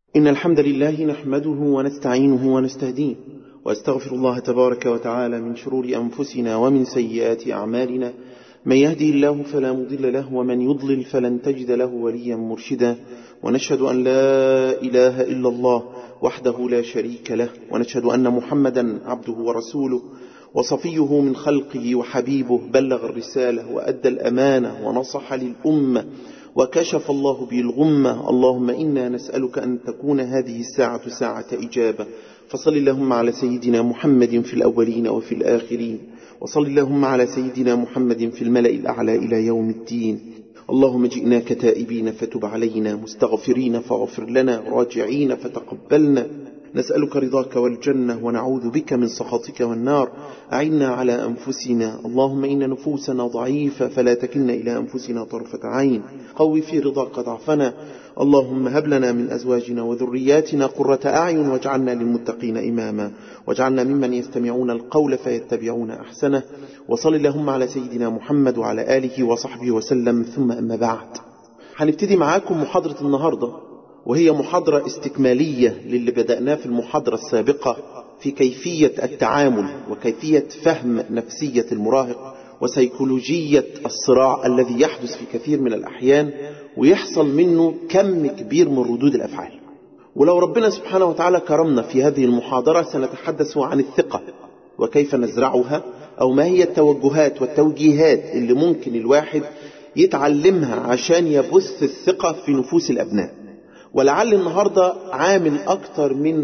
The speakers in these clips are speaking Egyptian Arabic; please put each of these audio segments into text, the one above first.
إن الحمد لله نحمده ونستعينه ونستهديه وأستغفر الله تبارك وتعالى من شرور أنفسنا ومن سيئات أعمالنا من يهدي الله فلا مضل له ومن يضلل فلن تجد له وليا مرشدا ونشهد أن لا إله إلا الله وحده لا شريك له ونشهد أن محمدا عبده ورسوله وصفيه من خلقه وحبيبه بلغ الرسالة وأدى الأمانة ونصح للأمة وكشف الله به الغمة اللهم إنا نسألك أن تكون هذه الساعة ساعة إجابة فصل اللهم على سيدنا محمد في الأولين وفي الآخرين وصل اللهم على سيدنا محمد في الملأ الأعلى إلى يوم الدين اللهم جئناك تائبين فتب علينا مستغفرين فاغفر لنا راجعين فتقبلنا نسألك رضاك والجنة ونعوذ بك من سخطك والنار أعنا على أنفسنا اللهم إن نفوسنا ضعيفة فلا تكلنا إلى أنفسنا طرفة عين قوي في رضاك ضعفنا اللهم هب لنا من أزواجنا وذرياتنا قرة أعين واجعلنا للمتقين إماما واجعلنا ممن يستمعون القول فيتبعون أحسنه وصل اللهم على سيدنا محمد وعلى آله وصحبه وسلم ثم أما بعد هنبتدي معاكم محاضرة النهاردة وهي محاضرة استكمالية للي بدأناه في المحاضرة السابقة في كيفية التعامل وكيفية فهم نفسية المراهق وسيكولوجية الصراع الذي يحدث في كثير من الأحيان ويحصل منه كم كبير من ردود الأفعال ولو ربنا سبحانه وتعالى كرمنا في هذه المحاضرة سنتحدث عن الثقة وكيف نزرعها أو ما هي التوجهات والتوجيهات اللي ممكن الواحد يتعلمها عشان يبث الثقة في نفوس الأبناء ولعل النهاردة عامل أكثر من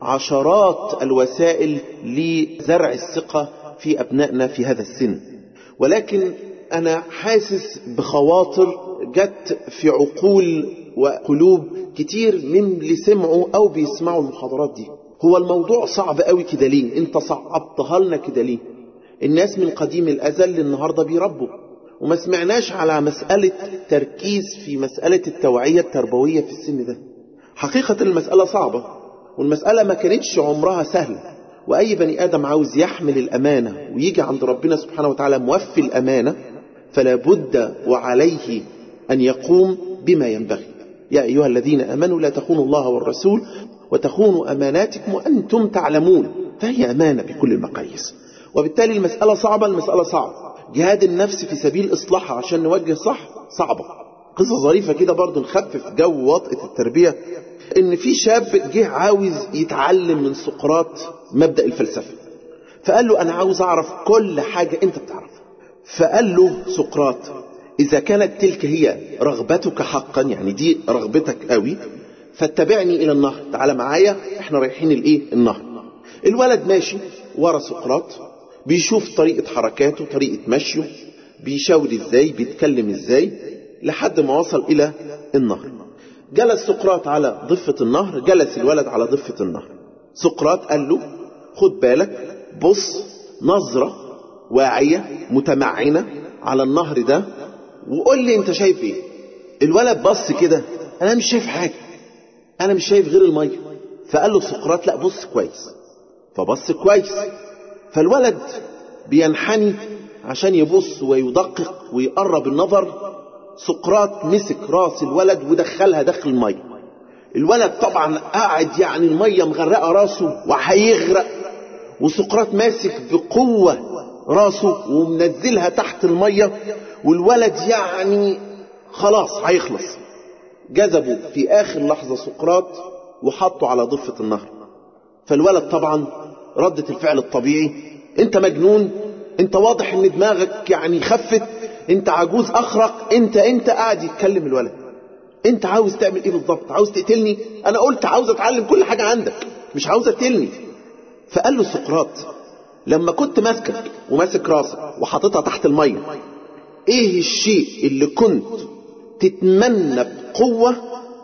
عشرات الوسائل لزرع الثقة في أبنائنا في هذا السن ولكن أنا حاسس بخواطر جت في عقول وقلوب كتير من اللي سمعوا أو بيسمعوا المحاضرات دي هو الموضوع صعب قوي كده ليه انت صعبتها لنا كده ليه الناس من قديم الأزل النهاردة بيربوا وما سمعناش على مسألة تركيز في مسألة التوعية التربوية في السن ده حقيقة المسألة صعبة والمسألة ما كانتش عمرها سهلة وأي بني آدم عاوز يحمل الأمانة ويجي عند ربنا سبحانه وتعالى موفي الأمانة فلا بد وعليه أن يقوم بما ينبغي يا أيها الذين أمنوا لا تخونوا الله والرسول وتخونوا أماناتكم وأنتم تعلمون فهي أمانة بكل المقاييس وبالتالي المسألة صعبة المسألة صعبة جهاد النفس في سبيل إصلاحها عشان نوجه صح صعبة قصة ظريفة كده برضو نخفف جو وطئة التربية إن في شاب جه عاوز يتعلم من سقراط مبدأ الفلسفة فقال له أنا عاوز أعرف كل حاجة أنت بتعرفها فقال له سقراط إذا كانت تلك هي رغبتك حقا يعني دي رغبتك قوي فاتبعني إلى النهر تعال معايا احنا رايحين الإيه النهر الولد ماشي ورا سقراط بيشوف طريقة حركاته طريقة مشيه بيشاور ازاي بيتكلم ازاي لحد ما وصل إلى النهر جلس سقراط على ضفة النهر جلس الولد على ضفة النهر سقراط قال له خد بالك بص نظرة واعية متمعنة على النهر ده وقول لي انت شايف ايه الولد بص كده انا مش شايف حاجة انا مش شايف غير المية فقال له سقراط لا بص كويس فبص كويس فالولد بينحني عشان يبص ويدقق ويقرب النظر سقراط مسك راس الولد ودخلها داخل المية الولد طبعا قاعد يعني المية مغرقة راسه وهيغرق وسقراط ماسك بقوة راسه ومنزلها تحت المية والولد يعني خلاص هيخلص جذبوا في آخر لحظة سقراط وحطوا على ضفة النهر فالولد طبعا ردة الفعل الطبيعي انت مجنون انت واضح ان دماغك يعني خفت انت عجوز اخرق انت انت قاعد يتكلم الولد انت عاوز تعمل ايه بالظبط عاوز تقتلني انا قلت عاوز اتعلم كل حاجة عندك مش عاوز اقتلني فقال له سقراط لما كنت ماسكك وماسك راسك وحاططها تحت المية ايه الشيء اللي كنت تتمنى بقوة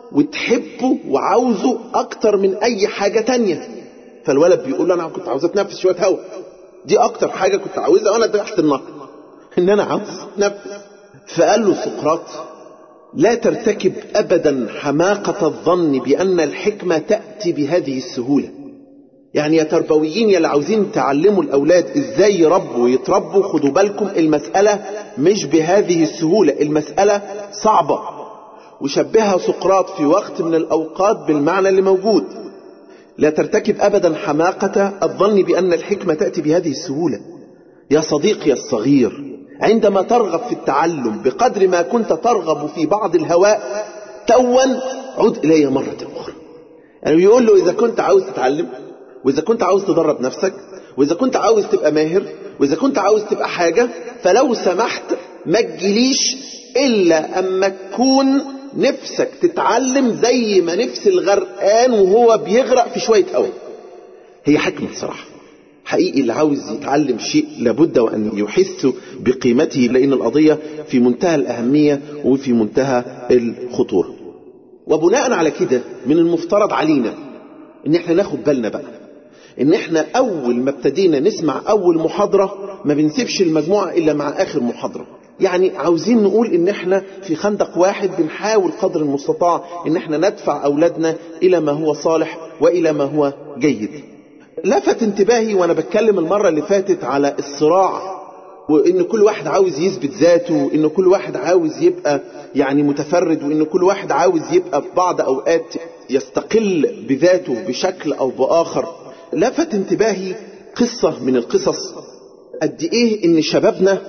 وتحبه وعاوزه اكتر من اي حاجة تانية فالولد بيقول له انا كنت عاوز اتنفس شويه هواء دي اكتر حاجه كنت عاوزها وانا تحت النهر ان انا عاوز اتنفس فقال له سقراط لا ترتكب ابدا حماقه الظن بان الحكمه تاتي بهذه السهوله يعني يا تربويين يا اللي عاوزين تعلموا الاولاد ازاي يربوا ويتربوا خدوا بالكم المساله مش بهذه السهوله المساله صعبه وشبهها سقراط في وقت من الأوقات بالمعنى اللي موجود لا ترتكب أبدا حماقة الظن بأن الحكمة تأتي بهذه السهولة يا صديقي الصغير عندما ترغب في التعلم بقدر ما كنت ترغب في بعض الهواء توا عد إلي مرة أخرى يعني بيقول له إذا كنت عاوز تتعلم وإذا كنت عاوز تدرب نفسك وإذا كنت عاوز تبقى ماهر وإذا كنت عاوز تبقى حاجة فلو سمحت ما تجيليش إلا أما تكون نفسك تتعلم زي ما نفس الغرقان وهو بيغرق في شوية هواء هي حكمة صراحة حقيقي اللي عاوز يتعلم شيء لابد وأن يحس بقيمته لأن القضية في منتهى الأهمية وفي منتهى الخطورة وبناء على كده من المفترض علينا ان احنا ناخد بالنا بقى ان احنا اول ما ابتدينا نسمع اول محاضرة ما بنسيبش المجموعة الا مع اخر محاضرة يعني عاوزين نقول ان احنا في خندق واحد بنحاول قدر المستطاع ان احنا ندفع اولادنا الى ما هو صالح والى ما هو جيد لفت انتباهي وانا بتكلم المرة اللي فاتت على الصراع وان كل واحد عاوز يثبت ذاته وان كل واحد عاوز يبقى يعني متفرد وان كل واحد عاوز يبقى في بعض اوقات يستقل بذاته بشكل او باخر لفت انتباهي قصة من القصص قد ايه ان شبابنا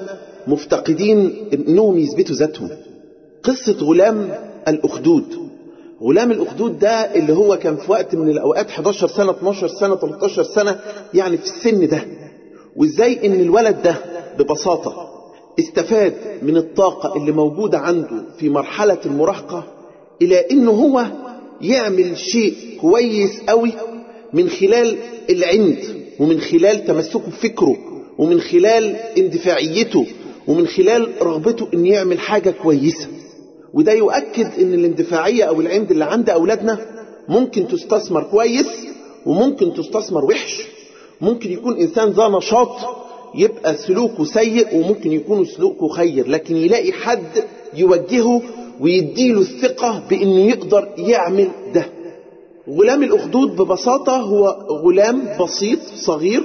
مفتقدين انهم يثبتوا ذاتهم قصة غلام الاخدود غلام الاخدود ده اللي هو كان في وقت من الاوقات 11 سنة 12 سنة 13 سنة يعني في السن ده وازاي ان الولد ده ببساطة استفاد من الطاقة اللي موجودة عنده في مرحلة المراهقة إلى إنه هو يعمل شيء كويس قوي من خلال العند ومن خلال تمسكه بفكره ومن خلال اندفاعيته ومن خلال رغبته إن يعمل حاجة كويسة وده يؤكد إن الاندفاعية أو العند اللي عند أولادنا ممكن تستثمر كويس وممكن تستثمر وحش ممكن يكون إنسان ذا نشاط يبقى سلوكه سيء وممكن يكون سلوكه خير لكن يلاقي حد يوجهه ويديله الثقة بأنه يقدر يعمل ده غلام الأخدود ببساطة هو غلام بسيط صغير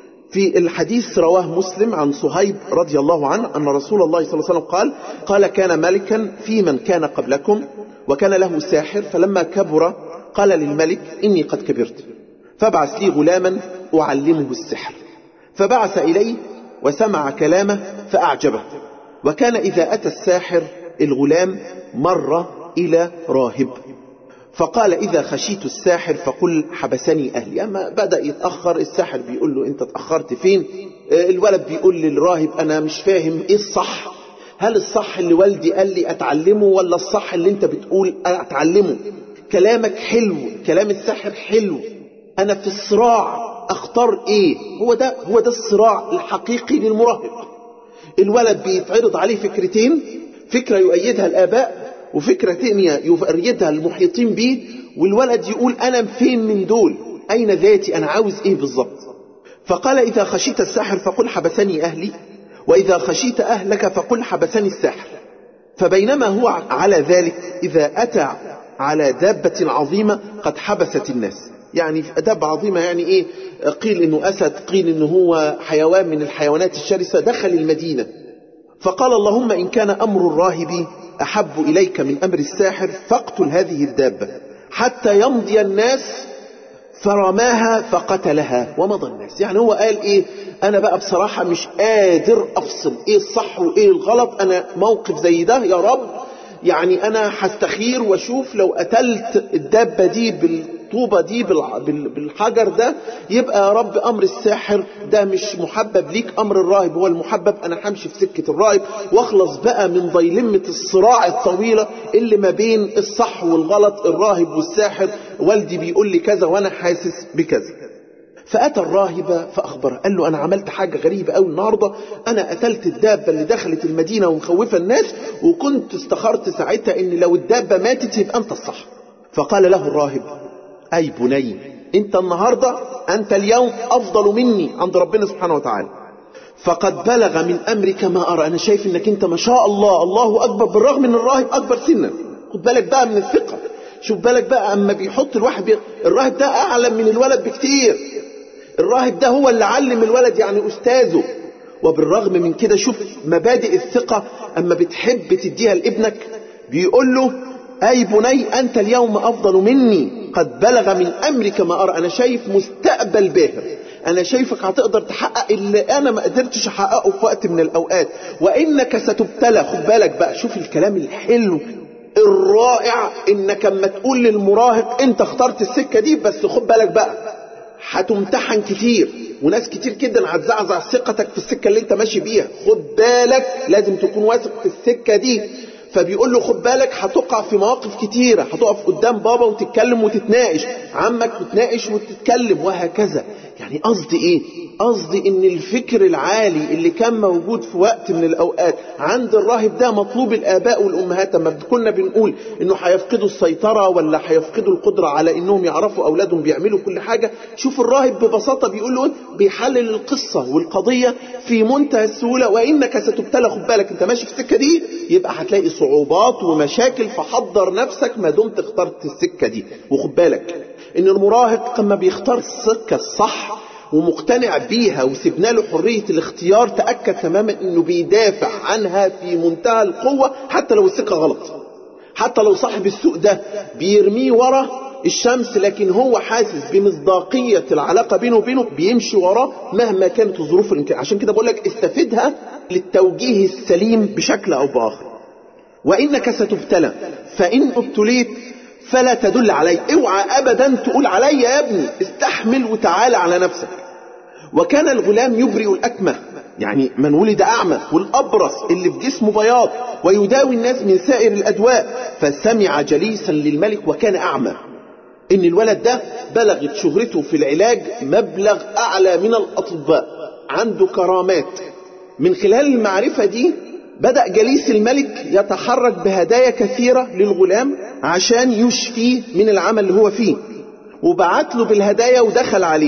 في الحديث رواه مسلم عن صهيب رضي الله عنه أن رسول الله صلى الله عليه وسلم قال قال كان ملكا في من كان قبلكم وكان له ساحر فلما كبر قال للملك إني قد كبرت فابعث لي غلاما أعلمه السحر فبعث إليه وسمع كلامه فأعجبه وكان إذا أتى الساحر الغلام مر إلى راهب فقال إذا خشيت الساحر فقل حبسني أهلي أما بدأ يتأخر الساحر بيقول له أنت تأخرت فين الولد بيقول للراهب أنا مش فاهم إيه الصح هل الصح اللي والدي قال لي أتعلمه ولا الصح اللي أنت بتقول أتعلمه كلامك حلو كلام الساحر حلو أنا في الصراع اختار ايه هو ده هو ده الصراع الحقيقي للمراهق الولد بيتعرض عليه فكرتين فكرة يؤيدها الآباء وفكرة تانية يؤيدها المحيطين به والولد يقول أنا فين من دول أين ذاتي أنا عاوز إيه بالظبط فقال إذا خشيت الساحر فقل حبسني أهلي وإذا خشيت أهلك فقل حبسني الساحر فبينما هو على ذلك إذا أتى على دابة عظيمة قد حبست الناس يعني دابة عظيمة يعني إيه قيل إنه أسد قيل إنه هو حيوان من الحيوانات الشرسة دخل المدينة فقال اللهم إن كان أمر الراهب أحب إليك من أمر الساحر فاقتل هذه الدابة حتى يمضي الناس فرماها فقتلها ومضى الناس يعني هو قال إيه أنا بقى بصراحة مش قادر أفصل إيه الصح وإيه الغلط أنا موقف زي ده يا رب يعني أنا هستخير وأشوف لو قتلت الدابة دي بالطوبة دي بالحجر ده يبقى يا رب أمر الساحر ده مش محبب ليك أمر الراهب هو المحبب أنا همشي في سكة الراهب واخلص بقى من ضيلمة الصراع الطويلة اللي ما بين الصح والغلط الراهب والساحر والدي بيقول لي كذا وأنا حاسس بكذا فأتى الراهب فأخبره قال له أنا عملت حاجة غريبة أوي النهاردة أنا قتلت الدابة اللي دخلت المدينة ومخوفة الناس وكنت استخرت ساعتها إن لو الدابة ماتت يبقى أنت الصح فقال له الراهب أي بني أنت النهاردة أنت اليوم أفضل مني عند ربنا سبحانه وتعالى فقد بلغ من أمرك ما أرى أنا شايف أنك أنت ما شاء الله الله أكبر بالرغم من الراهب أكبر سنا خد بالك بقى من الثقة شوف بالك بقى أما بيحط الواحد بي... الراهب ده أعلم من الولد بكتير الراهب ده هو اللي علم الولد يعني أستاذه وبالرغم من كده شوف مبادئ الثقة أما بتحب تديها لابنك بيقول له أي بني أنت اليوم أفضل مني قد بلغ من أمرك ما أرى أنا شايف مستقبل باهر أنا شايفك هتقدر تحقق اللي أنا ما قدرتش أحققه في وقت من الأوقات وإنك ستبتلى خد بالك بقى شوف الكلام الحلو الرائع إنك اما تقول للمراهق أنت اخترت السكة دي بس خد بالك بقى هتمتحن كتير وناس كتير جدا هتزعزع ثقتك في السكة اللي انت ماشي بيها خد بالك لازم تكون واثق في السكة دي فبيقول له خد بالك هتقع في مواقف كتيرة هتقف قدام بابا وتتكلم وتتناقش عمك وتناقش وتتكلم وهكذا يعني قصدي ايه قصدي ان الفكر العالي اللي كان موجود في وقت من الاوقات عند الراهب ده مطلوب الاباء والامهات لما كنا بنقول انه هيفقدوا السيطرة ولا هيفقدوا القدرة على انهم يعرفوا اولادهم بيعملوا كل حاجة شوف الراهب ببساطة بيقول له بيحلل القصة والقضية في منتهى السهولة وانك ستبتلى خد بالك انت ماشي في السكة دي يبقى هتلاقي صعوبات ومشاكل فحضر نفسك ما دمت اخترت السكة دي وخد بالك ان المراهق لما بيختار السكة الصح ومقتنع بيها وسبنا له حرية الاختيار تأكد تماما انه بيدافع عنها في منتهى القوة حتى لو السكة غلط حتى لو صاحب السوق ده بيرميه ورا الشمس لكن هو حاسس بمصداقية العلاقة بينه وبينه بيمشي وراه مهما كانت الظروف الامكان عشان كده بقول لك استفدها للتوجيه السليم بشكل او باخر وانك ستبتلى فان ابتليت فلا تدل علي اوعى ابدا تقول علي يا ابني استحمل وتعالى على نفسك وكان الغلام يبرئ الاكمه يعني من ولد اعمى والابرص اللي في جسمه بياض ويداوي الناس من سائر الادواء فسمع جليسا للملك وكان اعمى ان الولد ده بلغت شهرته في العلاج مبلغ اعلى من الاطباء عنده كرامات من خلال المعرفه دي بدأ جليس الملك يتحرك بهدايا كثيرة للغلام عشان يشفيه من العمل اللي هو فيه وبعت له بالهدايا ودخل عليه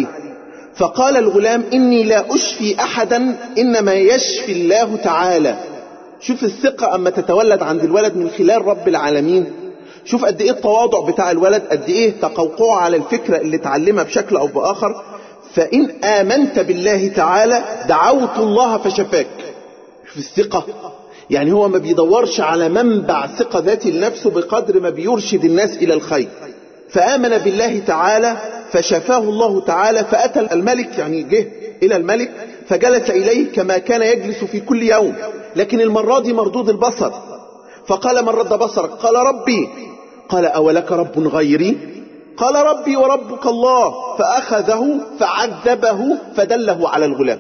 فقال الغلام إني لا أشفي أحدا إنما يشفي الله تعالى شوف الثقة أما تتولد عند الولد من خلال رب العالمين شوف قد إيه التواضع بتاع الولد قد إيه تقوقعه على الفكرة اللي اتعلمها بشكل أو بآخر فإن آمنت بالله تعالى دعوت الله فشفاك شوف الثقة يعني هو ما بيدورش على منبع ثقة ذاتي لنفسه بقدر ما بيرشد الناس إلى الخير فآمن بالله تعالى فشفاه الله تعالى فأتى الملك يعني جه إلى الملك فجلس إليه كما كان يجلس في كل يوم لكن المرة دي مردود البصر فقال من رد بصرك قال ربي قال أولك رب غيري قال ربي وربك الله فأخذه فعذبه فدله على الغلام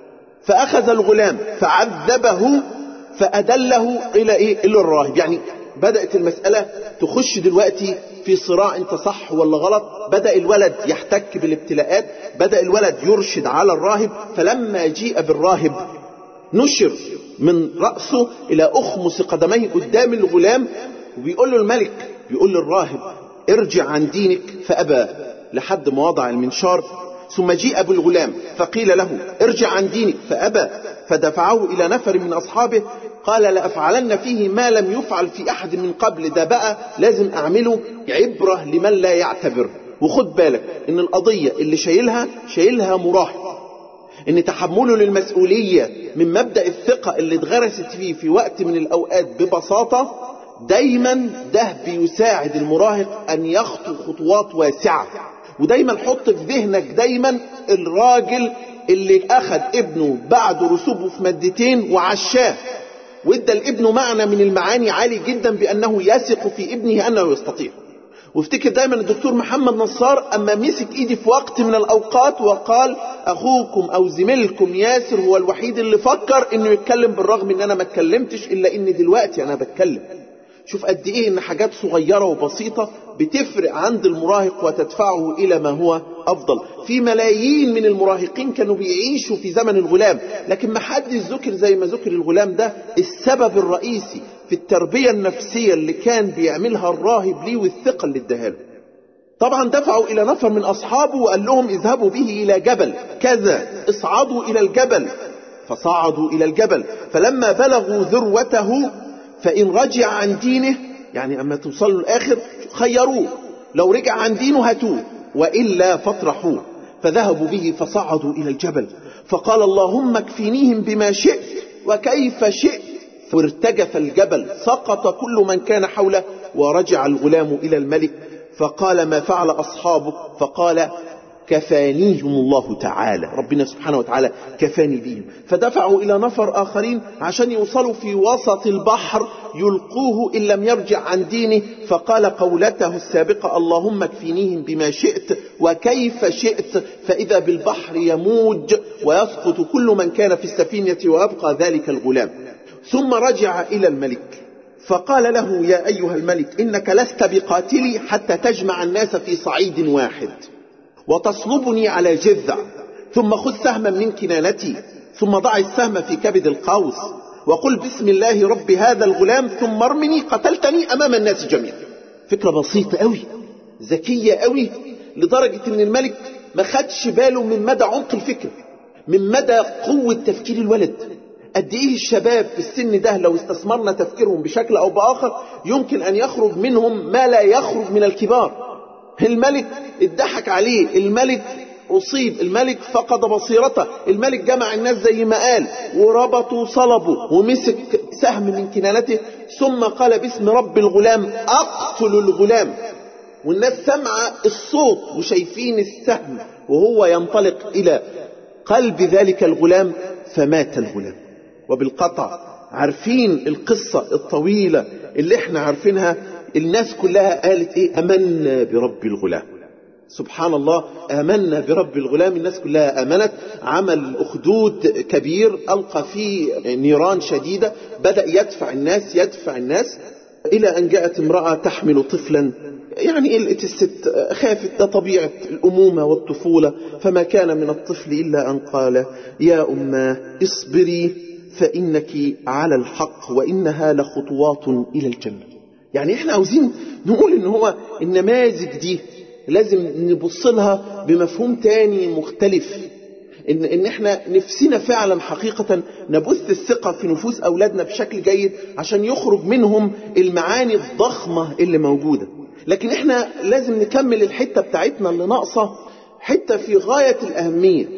فأخذ الغلام فعذبه فأدله إلى إيه؟ إلى الراهب يعني بدأت المسألة تخش دلوقتي في صراع انت صح ولا غلط بدأ الولد يحتك بالابتلاءات بدأ الولد يرشد على الراهب فلما جيء بالراهب نشر من رأسه إلى أخمس قدميه قدام الغلام وبيقول له الملك بيقول للراهب ارجع عن دينك فأبى لحد ما وضع المنشار ثم جيء بالغلام فقيل له ارجع عن دينك فأبى فدفعه إلى نفر من أصحابه قال لأفعلن فيه ما لم يفعل في أحد من قبل ده بقى لازم أعمله عبرة لمن لا يعتبر وخد بالك إن القضية اللي شايلها شايلها مراهق إن تحمله للمسؤولية من مبدأ الثقة اللي اتغرست فيه في وقت من الأوقات ببساطة دايما ده بيساعد المراهق أن يخطو خطوات واسعة ودايما حط في ذهنك دايما الراجل اللي أخذ ابنه بعد رسوبه في مادتين وعشاه وادى لابنه معنى من المعاني عالي جدا بأنه يثق في ابنه أنه يستطيع وافتكر دايما الدكتور محمد نصار أما مسك إيدي في وقت من الأوقات وقال أخوكم أو زميلكم ياسر هو الوحيد اللي فكر إنه يتكلم بالرغم إن أنا ما اتكلمتش إلا إن دلوقتي أنا بتكلم شوف قد إيه إن حاجات صغيرة وبسيطة بتفرق عند المراهق وتدفعه إلى ما هو أفضل في ملايين من المراهقين كانوا بيعيشوا في زمن الغلام لكن ما حد ذكر زي ما ذكر الغلام ده السبب الرئيسي في التربية النفسية اللي كان بيعملها الراهب ليه والثقة اللي اداها له طبعا دفعوا إلى نفر من أصحابه وقال لهم اذهبوا به إلى جبل كذا اصعدوا إلى الجبل فصعدوا إلى الجبل فلما بلغوا ذروته فإن رجع عن دينه يعني أما توصلوا الآخر خيروه لو رجع عن دينه هاتوه وإلا فاطرحوه فذهبوا به فصعدوا إلى الجبل فقال اللهم اكفنيهم بما شئت وكيف شئت وارتجف الجبل سقط كل من كان حوله ورجع الغلام إلى الملك فقال ما فعل أصحابه فقال كفانيهم الله تعالى ربنا سبحانه وتعالى كفاني بهم فدفعوا إلى نفر آخرين عشان يوصلوا في وسط البحر يلقوه إن لم يرجع عن دينه فقال قولته السابقة اللهم اكفينيهم بما شئت وكيف شئت فإذا بالبحر يموج ويسقط كل من كان في السفينة ويبقى ذلك الغلام ثم رجع إلى الملك فقال له يا أيها الملك إنك لست بقاتلي حتى تجمع الناس في صعيد واحد وتصلبني على جذع ثم خذ سهما من كنانتي ثم ضع السهم في كبد القوس وقل بسم الله رب هذا الغلام ثم ارمني قتلتني أمام الناس جميعا فكرة بسيطة قوي ذكية قوي لدرجة ان الملك ما خدش باله من مدى عمق الفكرة من مدى قوة تفكير الولد قد ايه الشباب في السن ده لو استثمرنا تفكيرهم بشكل او باخر يمكن ان يخرج منهم ما لا يخرج من الكبار الملك اتضحك عليه الملك أصيب الملك فقد بصيرته الملك جمع الناس زي ما قال وربطوا صلبوا ومسك سهم من كنانته ثم قال باسم رب الغلام أقتل الغلام والناس سمع الصوت وشايفين السهم وهو ينطلق إلى قلب ذلك الغلام فمات الغلام وبالقطع عارفين القصة الطويلة اللي احنا عارفينها الناس كلها قالت ايه امنا برب الغلام سبحان الله آمنا برب الغلام الناس كلها آمنت عمل أخدود كبير ألقى فيه نيران شديدة بدأ يدفع الناس يدفع الناس إلى أن جاءت امرأة تحمل طفلا يعني قلقت الست خافت ده طبيعة الأمومة والطفولة فما كان من الطفل إلا أن قال يا أماه اصبري فإنك على الحق وإنها لخطوات إلى الجنة يعني احنا عاوزين نقول ان هو النماذج دي لازم نبص لها بمفهوم تاني مختلف ان, ان احنا نفسنا فعلا حقيقة نبث الثقة في نفوس اولادنا بشكل جيد عشان يخرج منهم المعاني الضخمة اللي موجودة لكن احنا لازم نكمل الحتة بتاعتنا اللي ناقصة حتة في غاية الاهمية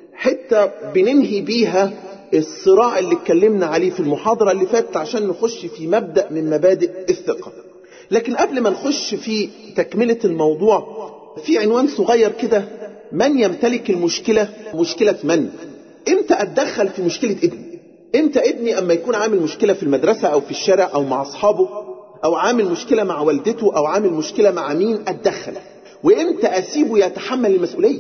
حتة بننهي بيها الصراع اللي اتكلمنا عليه في المحاضرة اللي فاتت عشان نخش في مبدأ من مبادئ الثقة لكن قبل ما نخش في تكملة الموضوع في عنوان صغير كده من يمتلك المشكلة مشكلة من امتى اتدخل في مشكلة ابني امتى ابني اما يكون عامل مشكلة في المدرسة او في الشارع او مع اصحابه او عامل مشكلة مع والدته او عامل مشكلة مع مين اتدخل وامتى اسيبه يتحمل المسؤولية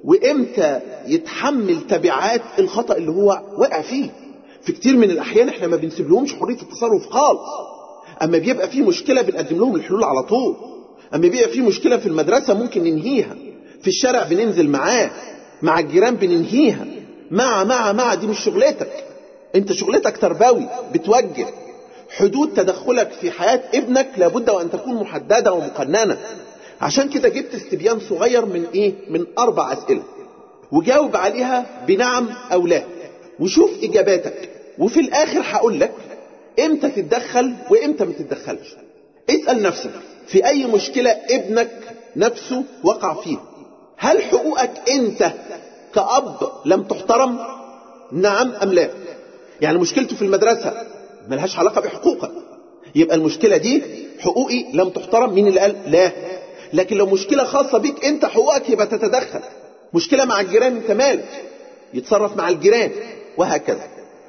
وامتى يتحمل تبعات الخطأ اللي هو وقع فيه في كتير من الاحيان احنا ما بنسيب لهمش حرية التصرف خالص اما بيبقى في مشكلة بنقدم لهم الحلول على طول اما بيبقى في مشكلة في المدرسة ممكن ننهيها في الشارع بننزل معاه مع الجيران بننهيها مع مع مع دي مش شغلتك انت شغلتك تربوي بتوجه حدود تدخلك في حياة ابنك لابد وان تكون محددة ومقننة عشان كده جبت استبيان صغير من ايه من اربع اسئلة وجاوب عليها بنعم او لا وشوف اجاباتك وفي الاخر هقول لك امتى تتدخل وامتى ما تتدخلش اسأل نفسك في اي مشكلة ابنك نفسه وقع فيها هل حقوقك انت كأب لم تحترم نعم ام لا يعني مشكلته في المدرسة ملهاش علاقة بحقوقك يبقى المشكلة دي حقوقي لم تحترم مين اللي قال لا لكن لو مشكلة خاصة بيك انت حقوقك يبقى تتدخل مشكلة مع الجيران انت مالك يتصرف مع الجيران وهكذا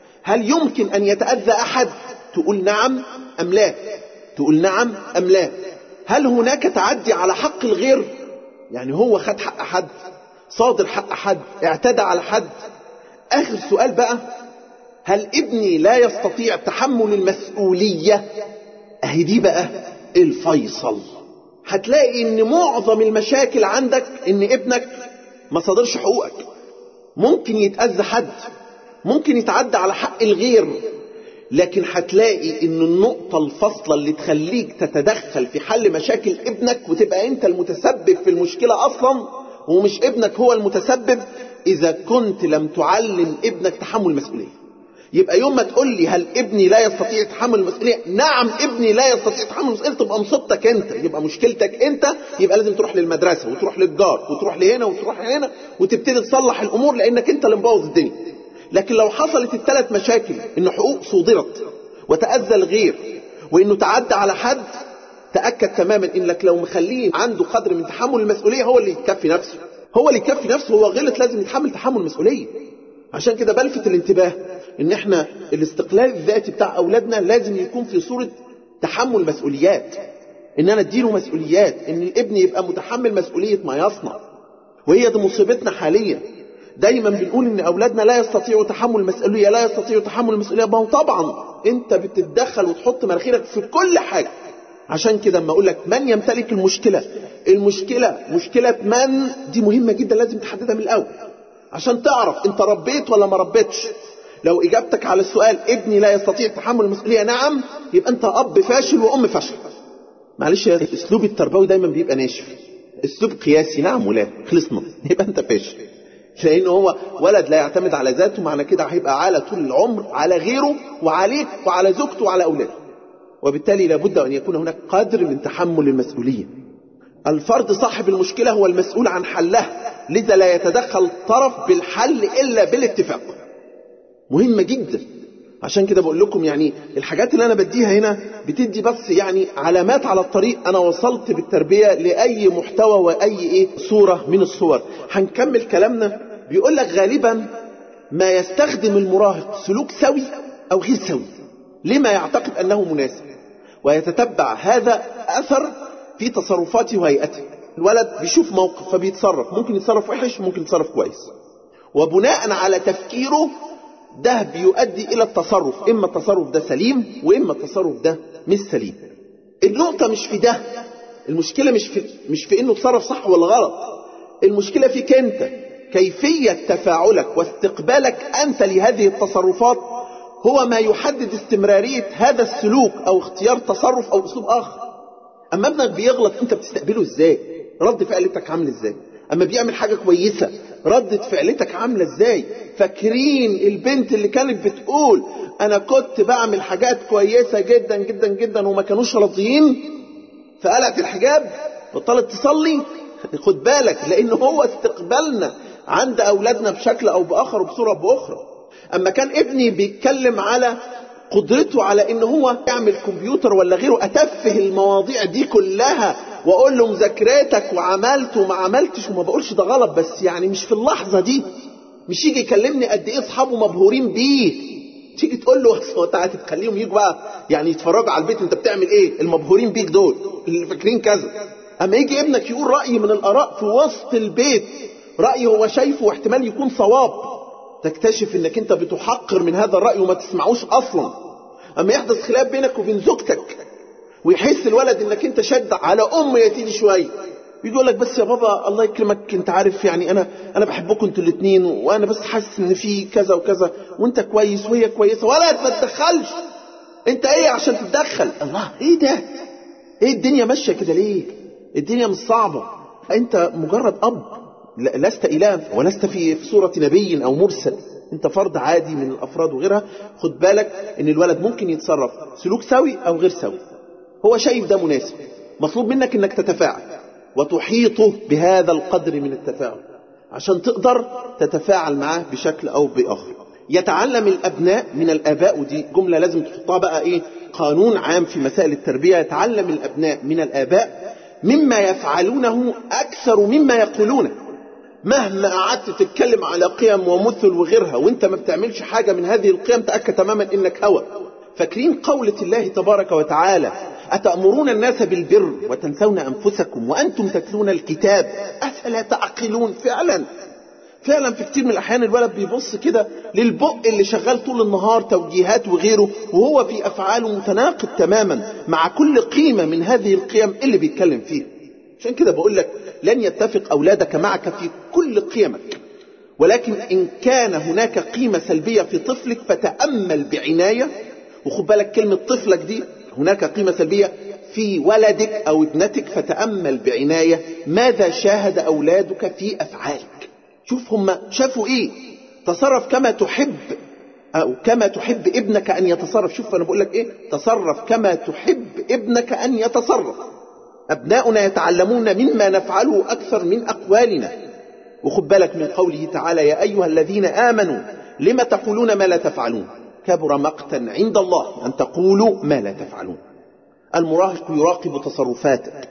هل يمكن ان يتأذى احد تقول نعم ام لا تقول نعم ام لا هل هناك تعدي على حق الغير يعني هو خد حق حد صادر حق حد اعتدى على حد اخر سؤال بقى هل ابني لا يستطيع تحمل المسؤولية اهي دي بقى الفيصل هتلاقي ان معظم المشاكل عندك ان ابنك ما صادرش حقوقك ممكن يتأذى حد ممكن يتعدى على حق الغير لكن هتلاقي ان النقطة الفاصلة اللي تخليك تتدخل في حل مشاكل ابنك وتبقى انت المتسبب في المشكلة اصلا ومش ابنك هو المتسبب اذا كنت لم تعلم ابنك تحمل المسؤولية يبقى يوم ما تقول لي هل ابني لا يستطيع تحمل المسؤولية نعم ابني لا يستطيع تحمل المسؤولية تبقى مصيبتك انت يبقى مشكلتك انت يبقى لازم تروح للمدرسة وتروح للجار وتروح لهنا وتروح لهنا وتبتدي تصلح الامور لانك انت اللي مبوظ الدنيا لكن لو حصلت الثلاث مشاكل ان حقوق صودرت وتأذى الغير وانه تعدى على حد تأكد تماما انك لو مخليه عنده قدر من تحمل المسؤولية هو اللي يكفي نفسه هو اللي يكفي نفسه هو غلط لازم يتحمل تحمل المسؤولية عشان كده بلفت الانتباه ان احنا الاستقلال الذاتي بتاع اولادنا لازم يكون في صورة تحمل مسؤوليات ان انا اديله مسؤوليات ان الابن يبقى متحمل مسؤولية ما يصنع وهي دي مصيبتنا حاليا دايما بنقول ان اولادنا لا يستطيعوا تحمل المسؤولية لا يستطيعوا تحمل المسؤولية ما هو طبعا انت بتتدخل وتحط مناخيرك في كل حاجة عشان كده اما اقول لك من يمتلك المشكلة المشكلة مشكلة من دي مهمة جدا لازم تحددها من الاول عشان تعرف انت ربيت ولا ما ربيتش لو اجابتك على السؤال ابني لا يستطيع تحمل المسؤولية نعم يبقى انت اب فاشل وام فاشل معلش يا اسلوب التربوي دايما بيبقى ناشف اسلوب قياسي نعم ولا خلصنا يبقى انت فاشل لان هو ولد لا يعتمد على ذاته معنى كده هيبقى عالة طول العمر على غيره وعليك وعلى زوجته وعلى اولاده وبالتالي لابد ان يكون هناك قدر من تحمل المسؤوليه الفرد صاحب المشكله هو المسؤول عن حلها لذا لا يتدخل الطرف بالحل الا بالاتفاق مهمه جدا عشان كده بقول لكم يعني الحاجات اللي انا بديها هنا بتدي بس يعني علامات على الطريق انا وصلت بالتربيه لاي محتوى واي ايه صوره من الصور هنكمل كلامنا بيقول لك غالبا ما يستخدم المراهق سلوك سوي او غير سوي لما يعتقد انه مناسب ويتتبع هذا اثر في تصرفاته وهيئته الولد بيشوف موقف فبيتصرف ممكن يتصرف وحش ممكن يتصرف كويس وبناء على تفكيره ده بيؤدي الى التصرف اما التصرف ده سليم واما التصرف ده مش سليم النقطه مش في ده المشكله مش في مش في انه تصرف صح ولا غلط المشكله فيك انت كيفيه تفاعلك واستقبالك انت لهذه التصرفات هو ما يحدد استمراريه هذا السلوك او اختيار تصرف او اسلوب اخر اما ابنك بيغلط انت بتستقبله ازاي رد فعلتك عامل ازاي اما بيعمل حاجه كويسه ردة فعلتك عامله ازاي فاكرين البنت اللي كانت بتقول انا كنت بعمل حاجات كويسه جدا جدا جدا وما كانوش راضيين فقلعت الحجاب بطلت تصلي خد بالك لان هو استقبالنا عند اولادنا بشكل او باخر وبصوره باخرى اما كان ابني بيتكلم على قدرته على ان هو يعمل كمبيوتر ولا غيره اتفه المواضيع دي كلها واقول له مذاكرتك وعملت وما عملتش وما بقولش ده غلط بس يعني مش في اللحظه دي مش يجي يكلمني قد ايه اصحابه مبهورين بيه تيجي تقول له هو انت تخليهم يجوا بقى يعني يتفرجوا على البيت انت بتعمل ايه المبهورين بيك دول اللي فاكرين كذا اما يجي ابنك يقول راي من الاراء في وسط البيت راي هو شايفه واحتمال يكون صواب تكتشف انك انت بتحقر من هذا الراي وما تسمعوش اصلا اما يحدث خلاف بينك وبين زوجتك ويحس الولد انك انت شد على ام يتيجي شويه يقول لك بس يا بابا الله يكرمك انت عارف يعني انا انا بحبكم انتوا الاثنين وانا بس حاسس ان في كذا وكذا وانت كويس وهي كويسه ولا ما تدخلش انت ايه عشان تتدخل الله ايه ده ايه الدنيا ماشيه كده ليه الدنيا مش صعبه انت مجرد اب لست اله ولست في في صوره نبي او مرسل انت فرد عادي من الافراد وغيرها خد بالك ان الولد ممكن يتصرف سلوك سوي او غير سوي هو شايف ده مناسب مطلوب منك انك تتفاعل وتحيطه بهذا القدر من التفاعل عشان تقدر تتفاعل معاه بشكل او باخر يتعلم الابناء من الاباء ودي جمله لازم تحطها بقى ايه قانون عام في مسائل التربيه يتعلم الابناء من الاباء مما يفعلونه اكثر مما يقولونه مهما قعدت تتكلم على قيم ومثل وغيرها وانت ما بتعملش حاجه من هذه القيم تاكد تماما انك هوى فاكرين قولة الله تبارك وتعالى أتأمرون الناس بالبر وتنسون أنفسكم وأنتم تتلون الكتاب أفلا تعقلون فعلا فعلا في كتير من الأحيان الولد بيبص كده للبق اللي شغال طول النهار توجيهات وغيره وهو في أفعاله متناقض تماما مع كل قيمة من هذه القيم اللي بيتكلم فيها عشان كده بقول لك لن يتفق أولادك معك في كل قيمك ولكن إن كان هناك قيمة سلبية في طفلك فتأمل بعناية وخد بالك كلمة طفلك دي هناك قيمة سلبية في ولدك أو ابنتك فتأمل بعناية ماذا شاهد أولادك في أفعالك شوف هم شافوا إيه تصرف كما تحب أو كما تحب ابنك أن يتصرف شوف أنا بقول لك إيه تصرف كما تحب ابنك أن يتصرف أبناؤنا يتعلمون مما نفعله أكثر من أقوالنا وخد بالك من قوله تعالى يا أيها الذين آمنوا لم تقولون ما لا تفعلون كبر مقتا عند الله أن تقولوا ما لا تفعلون المراهق يراقب تصرفاتك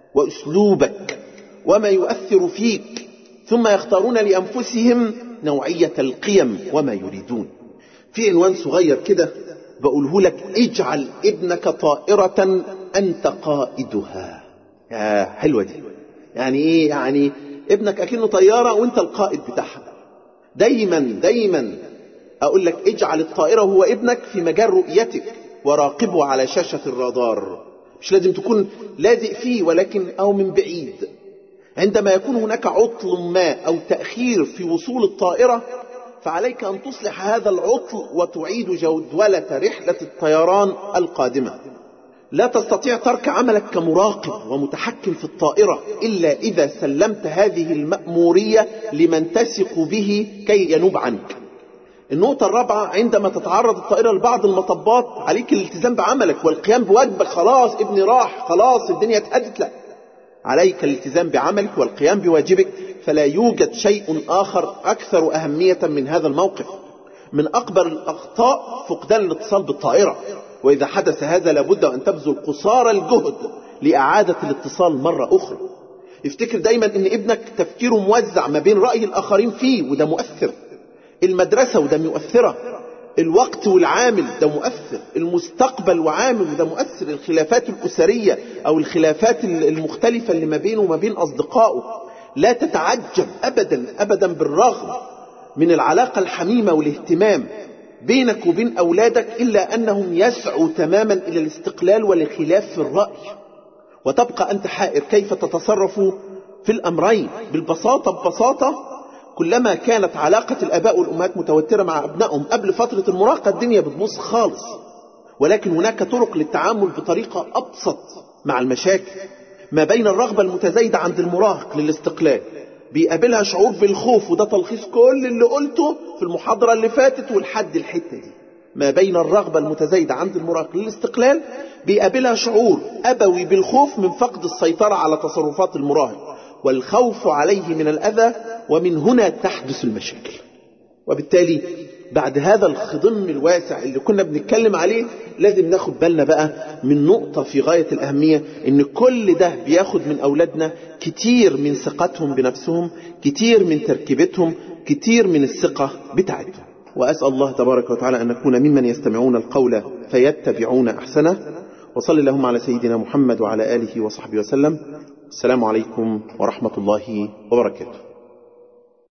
وأسلوبك وما يؤثر فيك ثم يختارون لأنفسهم نوعية القيم وما يريدون في عنوان صغير كده بقوله لك اجعل ابنك طائرة أنت قائدها يا حلوة دي يعني ايه يعني ابنك أكنه طيارة وانت القائد بتاعها دايما دايما أقول لك اجعل الطائرة هو ابنك في مجال رؤيتك وراقبه على شاشة الرادار مش لازم تكون لازق فيه ولكن أو من بعيد عندما يكون هناك عطل ما أو تأخير في وصول الطائرة فعليك أن تصلح هذا العطل وتعيد جدولة رحلة الطيران القادمة لا تستطيع ترك عملك كمراقب ومتحكم في الطائرة إلا إذا سلمت هذه المأمورية لمن تثق به كي ينوب عنك النقطة الرابعة عندما تتعرض الطائرة لبعض المطبات عليك الالتزام بعملك والقيام بواجبك خلاص ابني راح خلاص الدنيا اتهدت لا عليك الالتزام بعملك والقيام بواجبك فلا يوجد شيء آخر أكثر أهمية من هذا الموقف من أكبر الأخطاء فقدان الاتصال بالطائرة وإذا حدث هذا لابد أن تبذل قصارى الجهد لإعادة الاتصال مرة أخرى افتكر دايما ان ابنك تفكيره موزع ما بين رأي الآخرين فيه وده مؤثر المدرسة وده مؤثرة الوقت والعامل ده مؤثر المستقبل وعامل وده مؤثر الخلافات الأسرية أو الخلافات المختلفة اللي ما بينه وما بين أصدقائه لا تتعجب أبدا أبدا بالرغم من العلاقة الحميمة والاهتمام بينك وبين أولادك إلا أنهم يسعوا تماما إلى الاستقلال والخلاف في الرأي وتبقى أنت حائر كيف تتصرف في الأمرين بالبساطة ببساطة كلما كانت علاقة الآباء والأمهات متوترة مع أبنائهم قبل فترة المراهقة الدنيا بتبص خالص ولكن هناك طرق للتعامل بطريقة أبسط مع المشاكل ما بين الرغبة المتزايدة عند المراهق للاستقلال بيقابلها شعور بالخوف وده تلخيص كل اللي قلته في المحاضرة اللي فاتت والحد الحتة دي ما بين الرغبة المتزايدة عند المراهق للاستقلال بيقابلها شعور أبوي بالخوف من فقد السيطرة على تصرفات المراهق والخوف عليه من الأذى ومن هنا تحدث المشاكل وبالتالي بعد هذا الخضم الواسع اللي كنا بنتكلم عليه لازم ناخد بالنا بقى من نقطة في غاية الأهمية إن كل ده بياخد من أولادنا كتير من ثقتهم بنفسهم كتير من تركيبتهم كتير من الثقة بتاعتهم وأسأل الله تبارك وتعالى أن نكون ممن يستمعون القول فيتبعون أحسنه وصل اللهم على سيدنا محمد وعلى آله وصحبه وسلم السلام عليكم ورحمة الله وبركاته